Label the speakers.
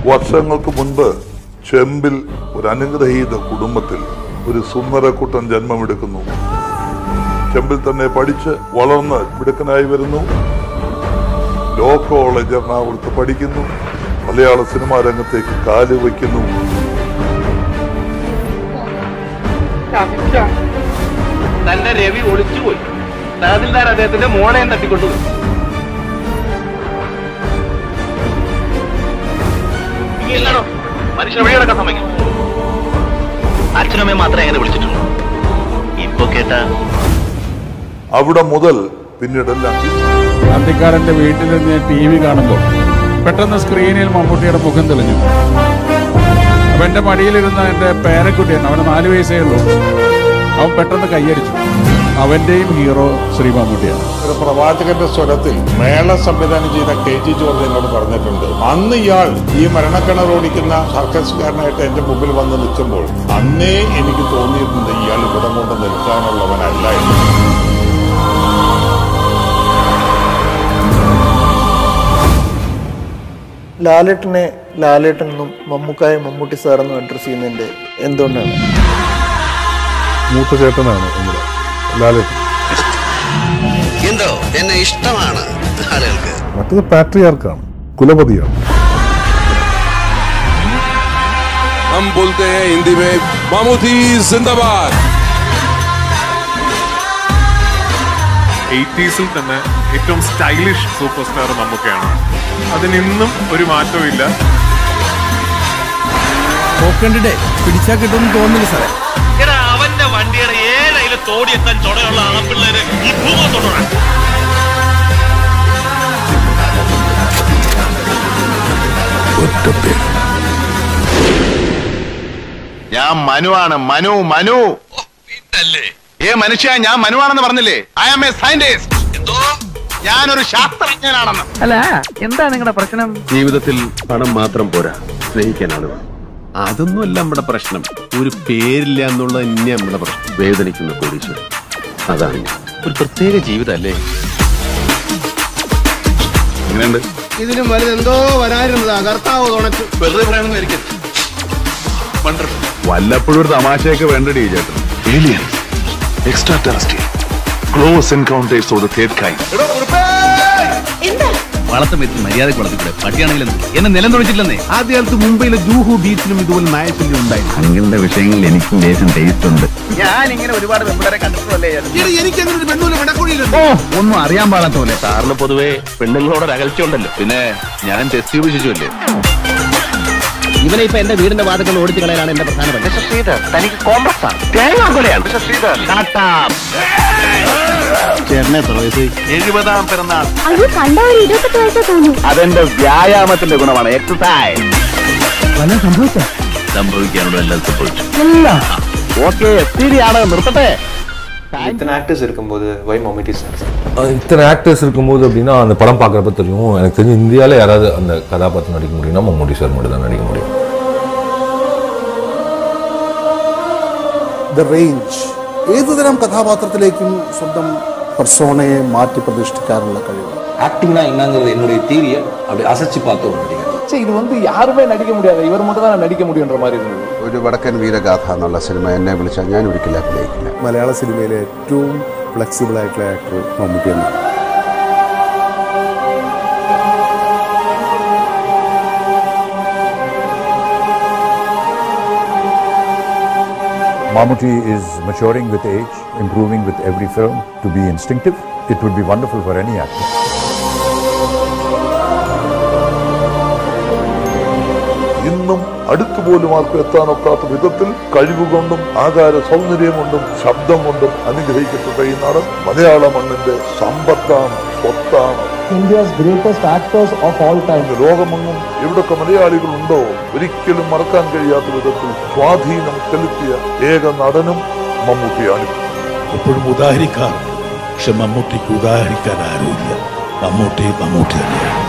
Speaker 1: വർഷങ്ങൾക്ക് മുൻപ് ചെമ്പിൽ ഒരു അനുഗ്രഹീത കുടുംബത്തിൽ ഒരു സുന്ദരക്കുട്ടൻ ജന്മമെടുക്കുന്നു ചെമ്പിൽ തന്നെ പഠിച്ച് വളർന്ന് മിടുക്കനായി വരുന്നു ലോ കോളേജ് എറണാകുളത്ത് പഠിക്കുന്നു മലയാള സിനിമാ രംഗത്തേക്ക് കാല് വയ്ക്കുന്നു
Speaker 2: തന്റെ രവി ഒളിച്ചുപോയി തഹസിൽദാർ അദ്ദേഹത്തിന്റെ മോളെയും തട്ടിക്കൊണ്ടുപോയി ഇനിയല്ലാണോ മനുഷ്യൻ വഴി കിടക്കാൻ സമ്മതിക്കും അച്ഛനമ്മയെ മാത്രമേ അങ്ങനെ വിളിച്ചിട്ടുള്ളൂ ഇപ്പൊ കേട്ടാ
Speaker 1: അവിടെ മുതൽ പിന്നീടെല്ലാം
Speaker 3: അന്തിക്കാരന്റെ വീട്ടിൽ നിന്ന് ഞാൻ ടി വി കാണുമ്പോൾ പെട്ടെന്ന് സ്ക്രീനിൽ മമ്മൂട്ടിയുടെ മുഖം തെളിഞ്ഞു അപ്പൊ എന്റെ മടിയിലിരുന്ന എന്റെ പേരക്കുട്ടിയാണ് അവന് നാല് വയസ്സേ ഉള്ളൂ അവൻ പെട്ടെന്ന് കൈയടിച്ചു അവന്റെയും ഹീറോ ശ്രീ മമ്മൂട്ടിയാണ്
Speaker 4: ഒരു പ്രവാചകന്റെ സ്വരത്തിൽ മേള സംവിധാനം ചെയ്ത കെ ജി ജോർജ് എന്നോട് പറഞ്ഞിട്ടുണ്ട് അന്ന് ഇയാൾ ഈ മരണക്കിണർ ഓടിക്കുന്ന സർക്കസുകാരനായിട്ട് എന്റെ മുമ്പിൽ വന്ന് നിൽക്കുമ്പോൾ അന്നേ എനിക്ക് തോന്നിയിട്ടുണ്ട് ഇയാൾ ഇവിടെ കൊണ്ട് നിൽക്കാനുള്ളവനല്ല എന്ന്
Speaker 5: ലാലേട്ടനെ ലാലേട്ടൻ എന്നും മമ്മൂക്കായ മമ്മൂട്ടി സാറെന്നും അഡ്രസ് ചെയ്യുന്നതിന്റെ എന്തുകൊണ്ടാണ്
Speaker 1: മൂത്ത ചേട്ടനാണ് നമ്മുടെ ലാലേട്ടൻ
Speaker 6: എന്തോ എന്നെ ഇഷ്ടമാണ് ആളുകൾക്ക്
Speaker 1: മറ്റത് പാട്രിയാർക്കാണ് കുലപതിയാണ്
Speaker 7: हम बोलते हैं हिंदी में मामूदी जिंदाबाद
Speaker 8: എയ്റ്റീസിൽ തന്നെ ഏറ്റവും സ്റ്റൈലിഷ് സൂപ്പർ സ്റ്റാർ മമ്മൂക്കയാണ് അതിനിന്നും ഒരു മാറ്റവും ഇല്ല
Speaker 9: പോക്കണ്ടിടെ പിടിച്ചാ കിട്ടുമെന്ന് തോന്നുന്നില്ല സാറേ
Speaker 2: എടാ അവന്റെ വണ്ടിയുടെ ഏഴയില് തോടിയെത്താൻ ചുടയുള്ള ആപ്പിള്ളേര് ഈ ഭൂമി തൊടണം
Speaker 10: ഞാൻ മനുവാണ് മനു മനു ഏ മനുഷ്യ ഞാൻ മനുവാണെന്ന് പറഞ്ഞില്ലേ ഐ ആം എ സയന്റിസ്റ്റ് ഞാനൊരു ശാസ്ത്രജ്ഞനാണെന്ന്
Speaker 2: അല്ല എന്താ നിങ്ങളുടെ പ്രശ്നം
Speaker 11: ജീവിതത്തിൽ പണം മാത്രം പോരാ സ്നേഹിക്കാനാണ് അതൊന്നുമല്ല നമ്മുടെ പ്രശ്നം ഒരു പേരില്ല എന്നുള്ളത് തന്നെ നമ്മുടെ പ്രശ്നം വേദനിക്കുന്ന കോടീശ്വരൻ അതാണ് ഞാൻ. ഒരു പ്രത്യേക ജീവിതമല്ലേ
Speaker 10: എങ്ങനെയുണ്ട്
Speaker 6: ഇതിലും വലുതെന്തോ വരായിരുന്നതാ കർത്താവ് തുണച്ചു
Speaker 10: വെറുതെ പറയണമെന്ന് വല്ലപ്പോഴും ഒരു തമാശയൊക്കെ വേണ്ടടി ചേട്ടൻ
Speaker 12: Aliens, extraterrestrial, close encounters of the third kind.
Speaker 11: വളർത്തം വെച്ച് മര്യാദക്ക് വളർത്തിക്കൂടെ പട്ടിയാണെങ്കിലും എന്നെ നിലം തൊഴിച്ചില്ലെന്നേ ആദ്യകാലത്ത് മുംബൈയിലെ ജൂഹു ബീച്ചിലും ഇതുപോലെ നായശല്യം ഉണ്ടായിരുന്നു അങ്ങളുടെ വിഷയങ്ങളിൽ എനിക്കും ലേശം ടേസ്റ്റ് ഉണ്ട്
Speaker 2: ഞാൻ ഇങ്ങനെ ഒരുപാട് പെമ്പിളരെ കണ്ടിട്ടുള്ളേ
Speaker 6: എനിക്ക് അങ്ങനെ ഒരു പെണ്ണൂല വിടക്കുഴിയില്ല
Speaker 11: ഓ ഒന്നും അറിയാൻ പാടാത്ത പോലെ
Speaker 10: സാറിന് പൊതുവെ പെണ്ണുങ്ങളോട് അകൽച്ച ഉണ്ടല്ലോ പിന്നെ ഞാൻ ടെസ്റ്റ് ചെയ്ത് ശിശുവല്ലേ
Speaker 11: ഇവനെ ഇപ്പൊ എന്റെ വീടിന്റെ വാതകൾ ഓടിച്ചു കളയാനാണ് എന്റെ പ്രധാന പണി
Speaker 2: തനിക്ക് കോംപ്ലക്സ് ആണ് തേങ്ങാക്കൊലയാണ്
Speaker 11: ചേട്ടനെ എത്ര വയസ്സ്
Speaker 10: എഴുപതാം പിറന്നാൾ
Speaker 13: അയ്യോ കണ്ട ഒരു ഇരുപത്തെട്ട് വയസ്സേ തോന്നൂ
Speaker 10: അതെന്റെ വ്യായാമത്തിന്റെ ഗുണമാണ് എക്സസൈസ്
Speaker 11: വല്ല സംഭവിച്ച സംഭവിക്കാനുള്ള എല്ലാം സംഭവിച്ചു
Speaker 10: ഓക്കെ ശരിയാണ് നിർത്തട്ടെ
Speaker 5: இத்தனை ஆக்டர்ஸ் இருக்கும்போது வை மம்மிட்டி சார்
Speaker 14: இத்தனை ஆக்டர்ஸ் இருக்கும்போது அப்படின்னா அந்த படம் பார்க்குறப்ப தெரியும் எனக்கு தெரிஞ்சு இந்தியாவில் யாராவது அந்த கதாபாத்திரம் நடிக்க முடியும்னா மம்மூட்டி சார் மட்டும் தான் நடிக்க முடியும்
Speaker 15: ദ റേഞ്ച് ഏതുതരം കഥാപാത്രത്തിലേക്കും സ്വന്തം പെർസോണയെ മാറ്റി പ്രതിഷ്ഠിക്കാനുള്ള കഴിവ്
Speaker 16: ஆக்டிங்னா என்னங்கிறது என்னுடைய தீரியை அப்படி அசைச்சு பார்த்து ஒரு நடிகர்
Speaker 5: இது வந்து யாருமே நடிக்க முடியாது இவர் மட்டும் தான் நடிக்க முடியுன்ற மாதிரி இருந்தது
Speaker 6: ഒരു വടക്കൻ വീരഗാഥ എന്നുള്ള സിനിമ എന്നെ വിളിച്ചാൽ ഞാൻ ഒരിക്കലും അഭിനയിക്കില്ല
Speaker 15: മലയാള സിനിമയിലെ ഏറ്റവും ഫ്ലെക്സിബിൾ ആയിട്ടുള്ള ആക്ടർ മമ്മൂട്ടി എന്നാണ്
Speaker 12: Mammootty is maturing with age, improving with every film to be instinctive. It would be wonderful for any actor.
Speaker 1: ഇന്നും അടുത്തുപോലും ആർക്കും എത്താനൊക്കാത്ത വിധത്തിൽ കഴിവുകൊണ്ടും ആകാര സൗന്ദര്യം കൊണ്ടും ശബ്ദം കൊണ്ടും അനുഗ്രഹിക്കപ്പെട്ട ഈ നടൻ മലയാള മണ്ണിന്റെ സമ്പത്താണ് സ്വത്താണ്
Speaker 5: India's greatest actors of all time
Speaker 1: ലോകമെങ്ങും എവിടൊക്കെ മലയാളികളുണ്ടോ ഒരിക്കലും മറക്കാൻ കഴിയാത്ത വിധത്തിൽ സ്വാധീനം ചെലുത്തിയ ഏക നടനും മമ്മൂട്ടിയാണ്
Speaker 17: എപ്പോഴും ഉദാഹരിക്കാറുണ്ട് പക്ഷെ മമ്മൂട്ടിക്ക് ഉദാഹരിക്കാൻ ആരുമില്ല മമ്മൂട്ടി മമ്മൂട്ടി തന്നെയാണ്